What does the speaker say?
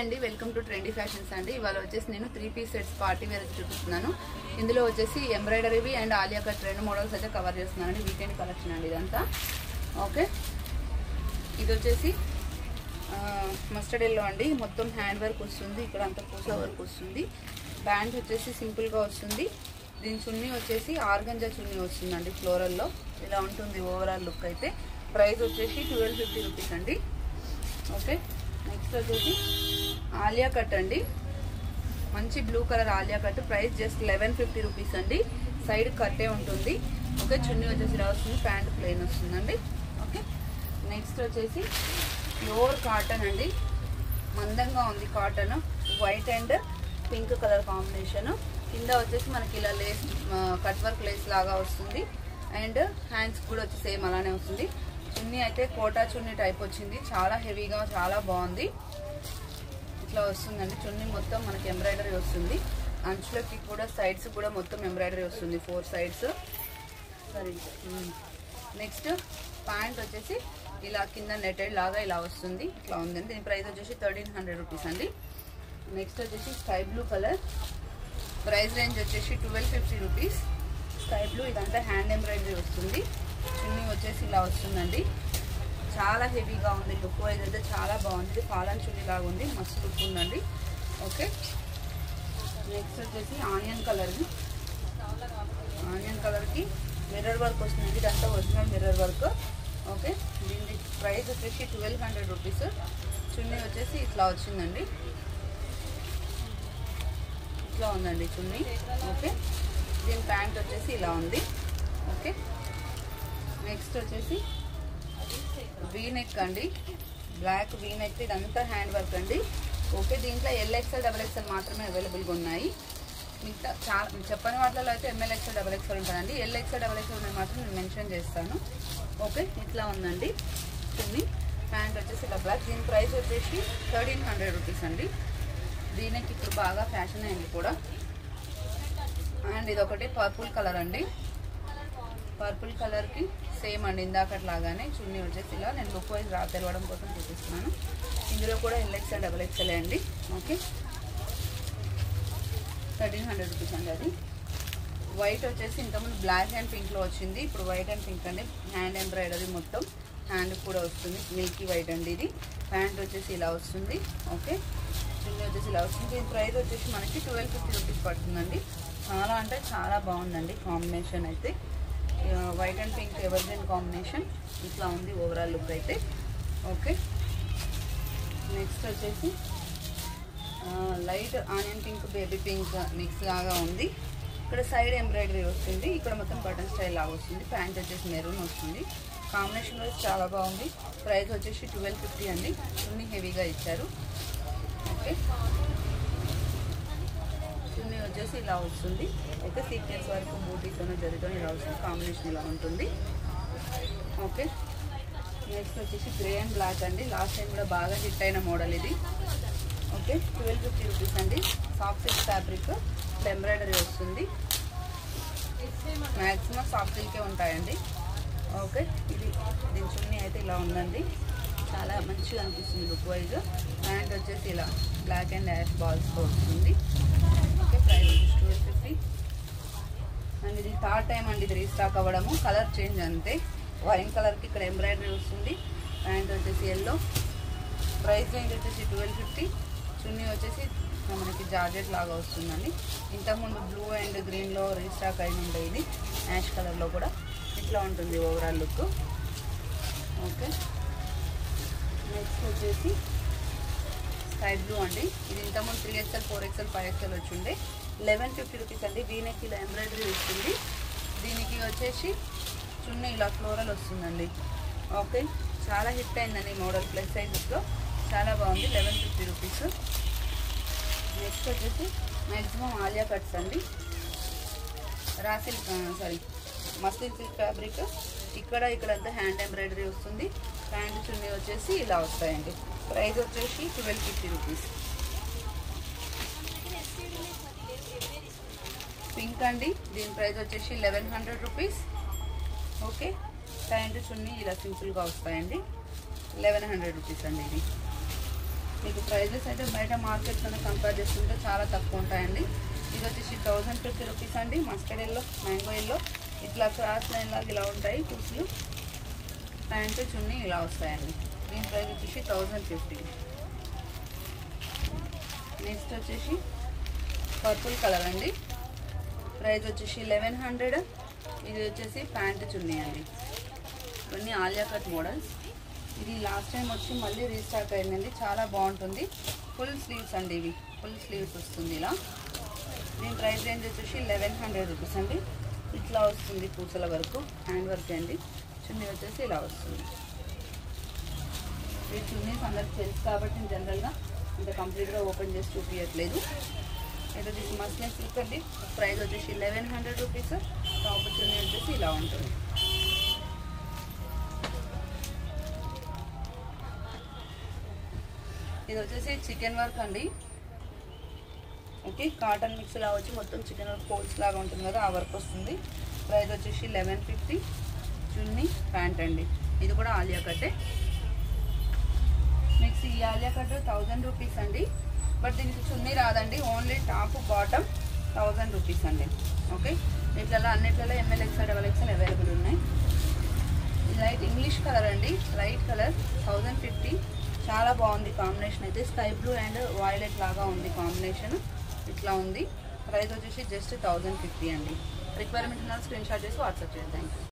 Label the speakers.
Speaker 1: అండి welcome to trendy fashions అండి ఇవాళ వచ్చేసి నేను three piece sets party wear చూపిస్తున్నాను ఇందులో వచ్చేసి ఎంబ్రాయిడరీవి అండ్ ఆలియా కట్ రెండు మోడల్స్ అయితే కవర్ చేస్తున్నాను అండి వీకెండ్ కలెక్షన్ అండి ఇదంతా ఓకే ఇది వచ్చేసి మస్టర్డ్ ఎల్లో అండి మొత్తం హ్యాండ్ వర్క్ వస్తుంది ఇక్కడ అంతా పూసా వర్క్ వస్తుంది బ్యాండ్ వచ్చేసి సింపుల్గా వస్తుంది దీని చున్నీ వచ్చేసి ఆర్గంజా చున్నీ వస్తుందండి ఫ్లోరల్లో ఇలా ఉంటుంది ఓవరాల్ లుక్ అయితే ప్రైస్ వచ్చేసి ట్వెల్వ్ ఫిఫ్టీ రూపీస్ అండి ఓకే నెక్స్ట్ వచ్చేసి ఆలియా కట్ అండి మంచి blue colour Alia cut price just eleven fifty rupees అండి సైడ్ కట్టే ఉంటుంది ఓకే చున్నీ వచ్చేసి ఇలా వస్తుంది ప్యాంట్ ప్లెయిన్ వస్తుందండి ఓకే నెక్స్ట్ వచ్చేసి ప్యూర్ కాటన్ అండి మందంగా ఉంది cotton white and pink colour combination కింద వచ్చేసి మనకి ఇలా లేస్ కట్ వర్క్ లేస్ లాగా వస్తుంది అండ్ హ్యాండ్స్ కూడా వచ్చి సేమ్ అలానే వస్తుంది చున్నీ అయితే కోటా చున్నీ టైప్ వచ్చింది చాలా హెవీగా చాలా బాగుంది ఇట్లా వస్తుందండి చున్నీ మొత్తం మనకి ఎంబ్రాయిడరీ వస్తుంది అంచులకి కూడా సైడ్స్ కూడా మొత్తం ఎంబ్రాయిడరీ వస్తుంది ఫోర్ సైడ్స్ సరే నెక్స్ట్ ప్యాంట్ వచ్చేసి ఇలా కింద నెటెడ్ లాగా ఇలా వస్తుంది ఇట్లా ఉందండి దీని ప్రైస్ వచ్చేసి థర్టీన్ హండ్రెడ్ రూపీస్ అండి నెక్స్ట్ వచ్చేసి sky blue colour price range వచ్చేసి twelve fifty rupees sky blue ఇదంతా హ్యాండ్ ఎంబ్రాయిడరీ వస్తుంది చున్నీ వచ్చేసి ఇలా వస్తుందండి చాలా హెవీగా ఉంది లుక్ వైజ్ అయితే చాలా బాగుంది ఇది కాలన్ చున్నీ లాగా ఉంది మస్తు లుక్ ఉందండి ఓకే నెక్స్ట్ వచ్చేసి ఆనియన్ కలర్ ఆనియన్ కలర్కి మిర్రర్ వర్క్ వస్తుంది ఇదంతా ఒరిజినల్ మిర్రర్ వర్క్ ఓకే దీని ప్రైస్ వచ్చేసి ట్వెల్వ్ హండ్రెడ్ రూపీస్ చున్నీ వచ్చేసి ఇట్లా వచ్చిందండి ఇట్లా ఉందండి చున్నీ ఓకే దీని ప్యాంట్ వచ్చేసి ఇలా ఉంది ఓకే నెక్స్ట్ వచ్చేసి వీ నెక్ అండి బ్లాక్ వీ నెక్ ఇదంతా హ్యాండ్ వర్క్ అండి ఓకే దీంట్లో ఎల్ఎక్స్ఎల్ డబల్ ఎక్స్ఎల్ మాత్రమే అవైలబుల్గా ఉన్నాయి మిగతా చాలా చెప్పని వాటిలో అయితే ఎంఎల్ ఎక్స్ఎల్ డబల్ ఎక్స్ఎల్ ఉంటుందండి ఎల్ఎక్స్ఎల్ డబల్ ఎక్స్ఎల్ ఉన్నాయి మాత్రం నేను మెన్షన్ చేస్తాను ఓకే ఇట్లా ఉందండి చున్నీ ప్యాంట్ వచ్చేసి ఇలా బ్లాక్ దీని ప్రైస్ వచ్చేసి థర్టీన్ హండ్రెడ్ రూపీస్ అండి దీనికి ఇప్పుడు బాగా ఫ్యాషన్ అయింది కూడా అండ్ ఇది ఒకటి పర్పుల్ కలర్ అండి పర్పుల్ కలర్కి సేమ్ అండి ఇందాకట్లాగానే చున్నీ వచ్చేసి ఇలా నేను లుక్ వైజ్ రా తెలవడం కోసం చూపిస్తున్నాను ఇందులో కూడా ఎల్ఎక్స్ఎల్ డబల్ ఎక్స్ఎల్ అండి ఓకే థర్టీన్ హండ్రెడ్ రూపీస్ అండి అది వైట్ వచ్చేసి ఇంతకుముందు బ్లాక్ అండ్ పింక్లో వచ్చింది ఇప్పుడు వైట్ అండ్ పింక్ అండి హ్యాండ్ ఎంబ్రాయిడరీ మొత్తం హ్యాండ్ కూడా వస్తుంది మిల్కీ వైట్ అండి ఇది ప్యాంట్ వచ్చేసి ఇలా వస్తుంది ఓకే చున్నీ వచ్చేసి ఇలా వస్తుంది దీని ప్రైస్ వచ్చేసి మనకి ట్వెల్వ్ ఫిఫ్టీ రూపీస్ పడుతుందండి చాలా అంటే చాలా బాగుందండి కాంబినేషన్ అయితే white and pink evergreen combination ఇట్లా ఉంది ఓవరాల్ లుక్ అయితే ఓకే నెక్స్ట్ వచ్చేసి light onion pink baby pink mix లాగా ఉంది ఇక్కడ సైడ్ ఎంబ్రాయిడరీ వస్తుంది ఇక్కడ మొత్తం బటన్ స్టైల్ లాగా వస్తుంది ప్యాంట్ వచ్చేసి మెరూన్ వస్తుంది కాంబినేషన్ వైజ్ చాలా బాగుంది ప్రైస్ వచ్చేసి ట్వెల్వ్ ఫిఫ్టీ అండి చున్నీ హెవీగా ఇచ్చారు ఓకే చున్నీ వచ్చేసి ఇలా వస్తుంది అయితే సీక్వెన్స్ వరకు బూటీతోనే జరుగుతుంది ఇలా వస్తుంది కాంబినేషన్ ఇలా ఉంటుంది ఓకే నెక్స్ట్ వచ్చేసి గ్రే అండ్ బ్లాక్ అండి లాస్ట్ టైం కూడా బాగా హిట్ అయిన మోడల్ ఇది ఓకే ట్వెల్వ్ ఫిఫ్టీ రూపీస్ అండి సాఫ్ట్ సిల్క్ ఫ్యాబ్రిక్ ఎంబ్రాయిడరీ వస్తుంది మ్యాక్సిమం సాఫ్ట్ సిల్కే ఉంటాయండి ఓకే ఇది దీని చున్నీ అయితే ఇలా ఉందండి చాలా మంచిగా అనిపిస్తుంది లుక్ వైజ్ ప్యాంట్ వచ్చేసి ఇలా బ్లాక్ అండ్ యాష్ బాల్స్తో వస్తుంది okay price twelve fifty and ఇది థర్డ్ టైం అండి ఇది రీస్టాక్ అవ్వడము కలర్ చేంజ్ అంతే వైన్ కలర్కి ఇక్కడ ఎంబ్రాయిడరీ వస్తుంది ప్యాంట్ వచ్చేసి ఎల్లో ప్రైస్ రేంజ్ వచ్చేసి ట్వెల్వ్ ఫిఫ్టీ చున్నీ వచ్చేసి మనకి జార్జెట్ లాగా వస్తుందండి ఇంతకుముందు బ్లూ అండ్ గ్రీన్లో రీస్టాక్ అయిన ఉండే ఇది యాష్ కలర్లో కూడా ఇట్లా ఉంటుంది ఓవరాల్ లుక్ ఓకే నెక్స్ట్ వచ్చేసి స్కై బ్లూ అండి ఇది ఇంతకుముందు three XL four XL five XL వచ్చి ఉండే లెవెన్ ఫిఫ్టీ రూపీస్ అండి దీనికి ఇలా ఎంబ్రాయిడరీ వస్తుంది దీనికి వచ్చేసి చున్నీ ఇలా ఫ్లోరల్ వస్తుందండి ఓకే చాలా హిట్ అయిందండి మోడల్ ప్లస్ సైజెస్లో చాలా బాగుంది లెవెన్ ఫిఫ్టీ రూపీస్ నెక్స్ట్ వచ్చేసి మ్యాక్సిమం ఆలియా కట్స్ అండి raw silk sorry muslin silk fabric ఇక్కడ ఇక్కడంతా హ్యాండ్ ఎంబ్రాయిడరీ వస్తుంది ప్యాంట్ చున్నీ వచ్చేసి ఇలా వస్తాయండి ప్రైస్ వచ్చేసి ట్వెల్వ్ ఫిఫ్టీ రూపీస్ పింక్ అండి దీని ప్రైస్ వచ్చేసి eleven hundred rupees okay pant chunni ఇలా సింపుల్గా వస్తాయండి లెవెన్ హండ్రెడ్ రూపీస్ అండి ఇది మీకు ప్రైజెస్ అయితే బయట మార్కెట్తో కంపేర్ చేసుకుంటే చాలా తక్కువ ఉంటాయండి ఇది వచ్చేసి థౌజండ్ ఫిఫ్టీ రూపీస్ అండి మస్టర్డ్ ఎల్లో మ్యాంగో ఎల్లో ఇట్లా క్రాస్ లైన్ లాగా ఇలా ఉంటాయి కుర్సులు ప్యాంటు చున్నీ ఇలా వస్తాయండి దీని ప్రైస్ వచ్చేసి థౌజండ్ ఫిఫ్టీ నెక్స్ట్ వచ్చేసి పర్పుల్ కలర్ అండి ప్రైస్ వచ్చేసి లెవెన్ హండ్రెడ్ ఇది వచ్చేసి ప్యాంటు చున్నీ అండి ఇవన్నీ ఆలియా కట్ మోడల్స్ ఇది లాస్ట్ టైం వచ్చి మళ్ళీ రీస్టాక్ అయిందండి చాలా బాగుంటుంది ఫుల్ స్లీవ్స్ అండి ఇవి ఫుల్ స్లీవ్స్ వస్తుంది ఇలా దీని ప్రైస్ రేంజ్ వచ్చేసి లెవెన్ హండ్రెడ్ రూపీస్ అండి ఇట్లా వస్తుంది పూసల వరకు హ్యాండ్ వర్క్ అండి చున్నీ వచ్చేసి ఇలా వస్తుంది ఈ చున్నీస్ అందరికి తెలుసు కాబట్టి నేను జనరల్గా ఇంత కంప్లీట్గా ఓపెన్ చేసి చూపించట్లేదు అయితే దీనికి మస్లిన్ సిల్క్ అండి ప్రైస్ వచ్చేసి eleven hundred rupees top chunni వచ్చేసి ఇలా ఉంటుంది ఇది వచ్చేసి చికెన్ వర్క్ అండి ఓకే కాటన్ మిక్స్ లా వచ్చి మొత్తం చికెన్ వర్క్ కోల్స్ లాగా ఉంటుంది కదా ఆ వర్క్ వస్తుంది ప్రైస్ వచ్చేసి లెవెన్ ఫిఫ్టీ చున్నీ ప్యాంట్ అండి ఇది కూడా ఆలియా కట్టే నెక్స్ట్ ఈ ఆలియా కట్ థౌజండ్ రూపీస్ అండి బట్ దీనికి చున్నీ రాదండి only top bottom thousand rupees అండి ఓకే వీటిలలో అన్నిట్లలో ఎంఎల్ఎక్స్ డబల్ ఎక్స్ఎల్ అవైలబుల్ ఉన్నాయి ఇది లైట్ ఇంగ్లీష్ కలర్ అండి లైట్ కలర్ థౌజండ్ ఫిఫ్టీ చాలా బాగుంది కాంబినేషన్ అయితే స్కై బ్లూ అండ్ వాయిలెట్ లాగా ఉంది కాంబినేషన్ ఇట్లా ఉంది ప్రైస్ వచ్చేసి జస్ట్ థౌజండ్ ఫిఫ్టీ అండి రిక్వైర్మెంట్ ఉన్న స్క్రీన్ షాట్ చేసి వాట్సాప్ చేయండి థ్యాంక్ యూ